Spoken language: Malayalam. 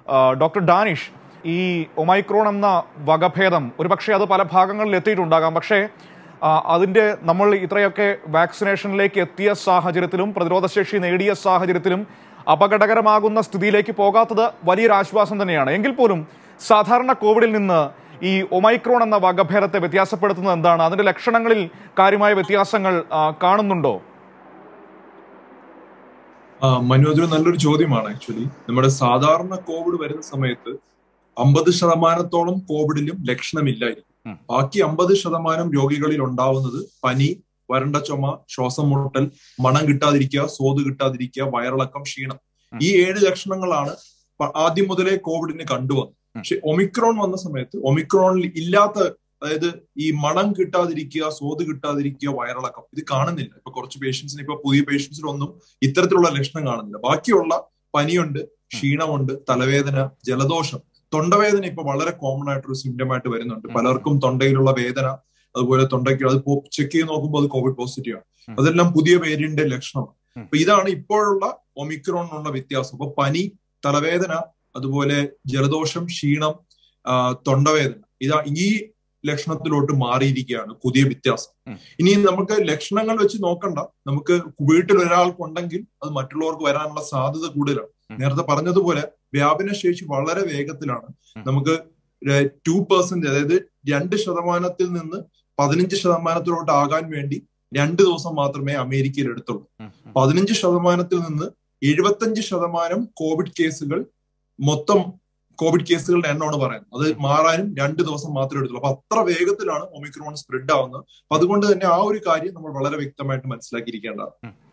ആ, ഡോക്ടർ ഡാനിഷ് ഈ ഒമൈക്രോൺ എന്ന വകഭേദം ഒരുപക്ഷെ അത് പല ഭാഗങ്ങളിൽ എത്തിയിട്ടുണ്ടാകാം പക്ഷേ ആ, അതിന്റെ നമ്മൾ ഇത്രയൊക്കെ വാക്സിനേഷനിലേക്ക് എത്തിയ സാഹചര്യത്തിലും പ്രതിരോധശേഷി നേടിയ സാഹചര്യത്തിലും അപകടകരമാകുന്ന സ്ഥിതിയിലേക്ക് പോകാത്തത് വലിയൊരു ആശ്വാസം തന്നെയാണ് എങ്കിൽ പോലും സാധാരണ കോവിഡിൽ നിന്ന് ഈ ഒമൈക്രോൺ എന്ന വകഭേദത്തെ വ്യത്യാസപ്പെടുത്തുന്നത് എന്താണ് അതിന്റെ ലക്ഷണങ്ങളിൽ കാര്യമായ വ്യത്യാസങ്ങൾ ആ, കാണുന്നുണ്ടോ ആ, മനു അതൊരു നല്ലൊരു ചോദ്യമാണ് ആക്ച്വലി നമ്മുടെ സാധാരണ കോവിഡ് വരുന്ന സമയത്ത് അമ്പത് ശതമാനത്തോളം കോവിഡിലും ലക്ഷണമില്ലായിരിക്കും ഉം. ബാക്കി അമ്പത് ശതമാനം രോഗികളിൽ ഉണ്ടാവുന്നത് പനി വരണ്ട ചുമ ശ്വാസം മുട്ടൽ മണം കിട്ടാതിരിക്കുക സ്വാദ് കിട്ടാതിരിക്കുക വയറിളക്കം ക്ഷീണം ഉം. ഈ ഏഴ് ലക്ഷണങ്ങളാണ് പ- ആദ്യം മുതലേ കോവിഡിന് കണ്ടുവന്നത് ഉം. പക്ഷെ ഒമിക്രോൺ വന്ന സമയത്ത് ഒമിക്രോണിൽ ഇല്ലാത്ത അതായത് ഈ മണം കിട്ടാതിരിക്കുക സ്വാദ് കിട്ടാതിരിക്കുക വയറിളക്കം ഇത് കാണുന്നില്ല ഇപ്പൊ കുറച്ച് പേഷ്യൻസിന് ഇപ്പൊ പുതിയ പേഷ്യൻസിലൊന്നും ഇത്തരത്തിലുള്ള ലക്ഷണം കാണുന്നില്ല ബാക്കിയുള്ള പനിയുണ്ട് ക്ഷീണമുണ്ട് തലവേദന ജലദോഷം തൊണ്ടവേദന ഇപ്പൊ വളരെ കോമൺ ആയിട്ടൊരു സിംറ്റം ആയിട്ട് വരുന്നുണ്ട് ഉം. പലർക്കും തൊണ്ടയിലുള്ള വേദന അതുപോലെ തൊണ്ടയ്ക്ക് അത് ചെക്ക് ചെയ്ത് നോക്കുമ്പോൾ അത് കോവിഡ് പോസിറ്റീവ് ആണ് ഉം. അതെല്ലാം പുതിയ വേരിയന്റ് ലക്ഷണമാണ് ഉം. അപ്പൊ ഇതാണ് ഇപ്പോഴുള്ള ഒമിക്രോണിനുള്ള വ്യത്യാസം അപ്പൊ പനി തലവേദന അതുപോലെ ജലദോഷം ക്ഷീണം ആ, തൊണ്ടവേദന ഇതാ ഈ ലക്ഷണത്തിലോട്ട് മാറിയിരിക്കുകയാണ് പുതിയ വ്യത്യാസം ഉം. ഇനി നമുക്ക് ലക്ഷണങ്ങൾ വെച്ച് നോക്കണ്ട നമുക്ക് വീട്ടിൽ ഒരാൾക്കുണ്ടെങ്കിൽ അത് മറ്റുള്ളവർക്ക് വരാനുള്ള സാധ്യത കൂടുതലാണ് ഉം. നേരത്തെ പറഞ്ഞതുപോലെ വ്യാപന ശേഷി വളരെ വേഗത്തിലാണ് ഉം. നമുക്ക് ടു പെർസെന്റ് അതായത് രണ്ട് ശതമാനത്തിൽ നിന്ന് പതിനഞ്ച് ശതമാനത്തിലോട്ട് ആകാൻ വേണ്ടി രണ്ട് ദിവസം മാത്രമേ അമേരിക്കയിൽ എടുത്തുള്ളൂ ഉം, ഉം. പതിനഞ്ച് ശതമാനത്തിൽ നിന്ന് എഴുപത്തഞ്ച് ശതമാനം കോവിഡ് കേസുകൾ മൊത്തം കോവിഡ് കേസുകളുടെ എണ്ണമാണ് പറയുന്നത് അത് മാറാനും രണ്ട് ദിവസം മാത്രമേ എടുത്തുള്ളൂ അപ്പൊ അത്ര വേഗത്തിലാണ് ഒമിക്രോൺ സ്പ്രെഡ് ആവുന്നത് അപ്പൊ അതുകൊണ്ട് തന്നെ ആ ഒരു കാര്യം നമ്മൾ വളരെ വ്യക്തമായിട്ട് മനസ്സിലാക്കിയിരിക്കേണ്ടതാണ്